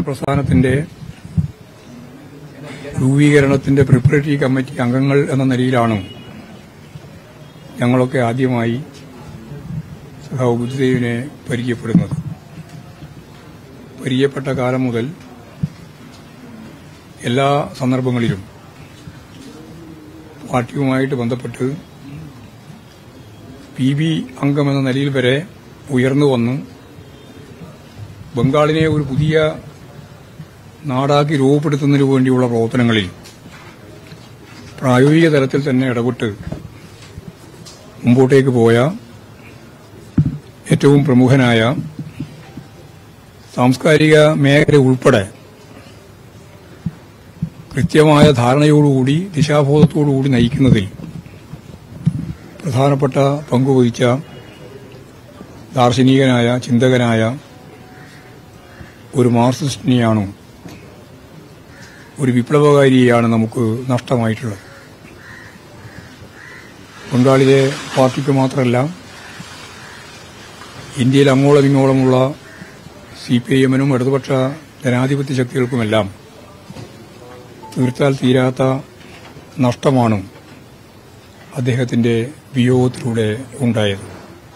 പ്രസ്ഥാനത്തിന്റെ രൂപീകരണത്തിന്റെ preparatory committee അംഗങ്ങൾ എന്ന നിലയിലാണ് ഞങ്ങളൊക്കെ ആദ്യമായി സഖാവ് ബുദ്ധദേവിനെ പരിചയപ്പെടുന്നത് പരിചയപ്പെട്ട കാലം മുതൽ എല്ലാ സന്ദർഭങ്ങളിലും പാർട്ടിയുമായിട്ട് ബന്ധപ്പെട്ട് പി ബി അംഗമെന്ന നിലയിൽ വരെ ഉയർന്നു വന്ന് ബംഗാളിനെ ഒരു പുതിയ നാടാക്കി രൂപപ്പെടുത്തുന്നതിനു വേണ്ടിയുള്ള പ്രവർത്തനങ്ങളിൽ പ്രായോഗിക തലത്തിൽ തന്നെ ഇടപെട്ട് മുമ്പോട്ടേക്ക് പോയ ഏറ്റവും പ്രമുഖനായ സാംസ്കാരിക മേഖല ഉൾപ്പെടെ കൃത്യമായ ധാരണയോടുകൂടി ദിശാബോധത്തോടുകൂടി നയിക്കുന്നതിൽ പ്രധാനപ്പെട്ട പങ്കുവഹിച്ച ദാർശനികനായ ചിന്തകനായ ഒരു മാർക്സിസ്റ്റിനെയാണ് ഒരു വിപ്ലവകാരിയെയാണ് നമുക്ക് നഷ്ടമായിട്ടുള്ളത് ബംഗാളിലെ പാർട്ടിക്ക് മാത്രമല്ല ഇന്ത്യയിൽ അങ്ങോളം ഇങ്ങോളമുള്ള സി പി ഐ എമ്മിനും ഇടതുപക്ഷ ജനാധിപത്യ ശക്തികൾക്കുമെല്ലാം തീർത്താൽ തീരാത്ത നഷ്ടമാണ് അദ്ദേഹത്തിന്റെ വിയോഗത്തിലൂടെ ഉണ്ടായത്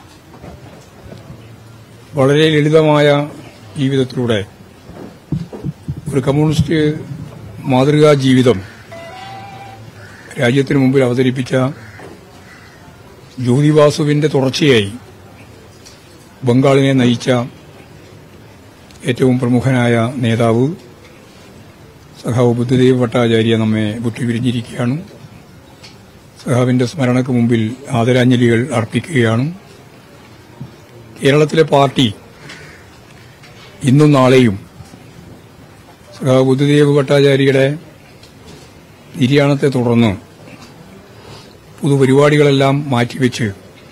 വളരെ ലളിതമായ ജീവിതത്തിലൂടെ ഒരു കമ്മ്യൂണിസ്റ്റ് മാതൃകാ ജീവിതം രാജ്യത്തിനു മുമ്പിൽ അവതരിപ്പിച്ച ജ്യോതിബാസുവിന്റെ തുടർച്ചയായി ബംഗാളിനെ നയിച്ച ഏറ്റവും പ്രമുഖനായ നേതാവ് സഖാവ് ബുദ്ധദേവ് ഭട്ടാചാര്യ നമ്മെ വിട്ടുപിരിഞ്ഞിരിക്കുകയാണ് സഖാവിന്റെ സ്മരണയ്ക്ക് മുമ്പിൽ ആദരാഞ്ജലികൾ അർപ്പിക്കുകയാണ് കേരളത്തിലെ പാർട്ടി ഇന്നും നാളെയും സഖാവ് ബുദ്ധദേവ് ഭട്ടാചാര്യയുടെ നിര്യാണത്തെ തുടർന്ന് പൊതുപരിപാടികളെല്ലാം മാറ്റിവെച്ച്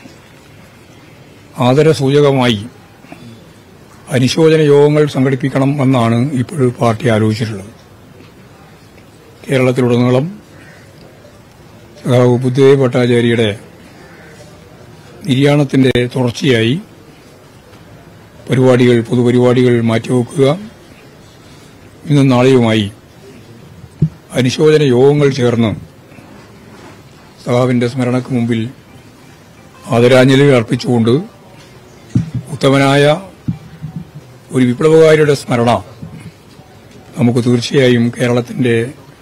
ആദരസൂചകമായി അനുശോചന യോഗങ്ങൾ സംഘടിപ്പിക്കണം എന്നാണ് ഇപ്പോൾ പാർട്ടി ആലോചിച്ചിട്ടുള്ളത് കേരളത്തിലുടനീളം സഖാവ് ബുദ്ധദേവ് ഭട്ടാചാര്യയുടെ നിര്യാണത്തിന്റെ തുടർച്ചയായി പരിപാടികൾ പൊതുപരിപാടികൾ മാറ്റിവെക്കുക ഇന്നും നാളെയുമായി അനുശോചന യോഗങ്ങൾ ചേർന്ന് സഖാവിന്റെ സ്മരണയ്ക്ക് മുമ്പിൽ ആദരാഞ്ജലികൾ അർപ്പിച്ചുകൊണ്ട് ഉത്തമനായ ഒരു വിപ്ലവകാരിയുടെ സ്മരണ നമുക്ക് തീർച്ചയായും കേരളത്തിന്റെ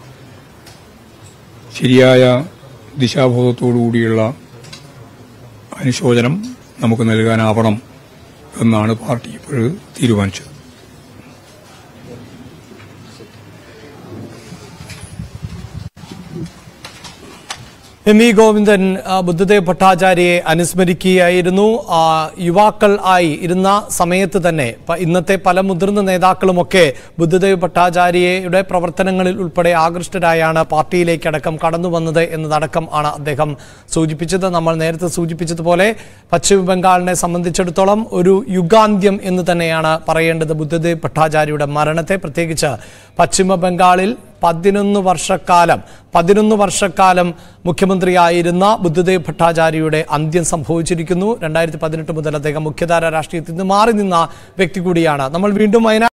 ശരിയായ ദിശാബോധത്തോടുകൂടിയുള്ള അനുശോചനം നമുക്ക് നൽകാനാവണം എന്നാണ് പാർട്ടി ഇപ്പോൾ തീരുമാനിച്ചത് എം ഇ ഗോവിന്ദൻ ആ, ബുദ്ധദേവ് ഭട്ടാചാര്യയെ അനുസ്മരിക്കുകയായിരുന്നു ആ, യുവാക്കൾ ആയി ഇരുന്ന സമയത്ത് തന്നെ പ- ഇന്നത്തെ പല മുതിർന്ന നേതാക്കളുമൊക്കെ ബുദ്ധദേവ് ഭട്ടാചാര്യയുടെ പ്രവർത്തനങ്ങളിൽ ഉൾപ്പെടെ ആകൃഷ്ടരായാണ് പാർട്ടിയിലേക്കടക്കം കടന്നു വന്നത് എന്നതടക്കം ആണ് അദ്ദേഹം സൂചിപ്പിച്ചത് നമ്മൾ നേരത്തെ സൂചിപ്പിച്ചതുപോലെ പശ്ചിമ ബംഗാളിനെ സംബന്ധിച്ചിടത്തോളം ഒരു യുഗാന്ത്യം എന്ന് തന്നെയാണ് പറയേണ്ടത് ബുദ്ധദേവ് ഭട്ടാചാര്യയുടെ മരണത്തെ പ്രത്യേകിച്ച് പശ്ചിമ ബംഗാളിൽ പതിനൊന്ന് വർഷക്കാലം പതിനൊന്ന് വർഷക്കാലം മുഖ്യമന്ത്രിയായിരുന്ന ബുദ്ധദേവ് ഭട്ടാചാര്യയുടെ അന്ത്യം സംഭവിച്ചിരിക്കുന്നു രണ്ടായിരത്തി പതിനെട്ട് മുതൽ അദ്ദേഹം മുഖ്യധാര രാഷ്ട്രീയത്തിൽ നിന്ന് മാറി നിന്ന വ്യക്തി കൂടിയാണ് നമ്മൾ വീണ്ടും വയനാട്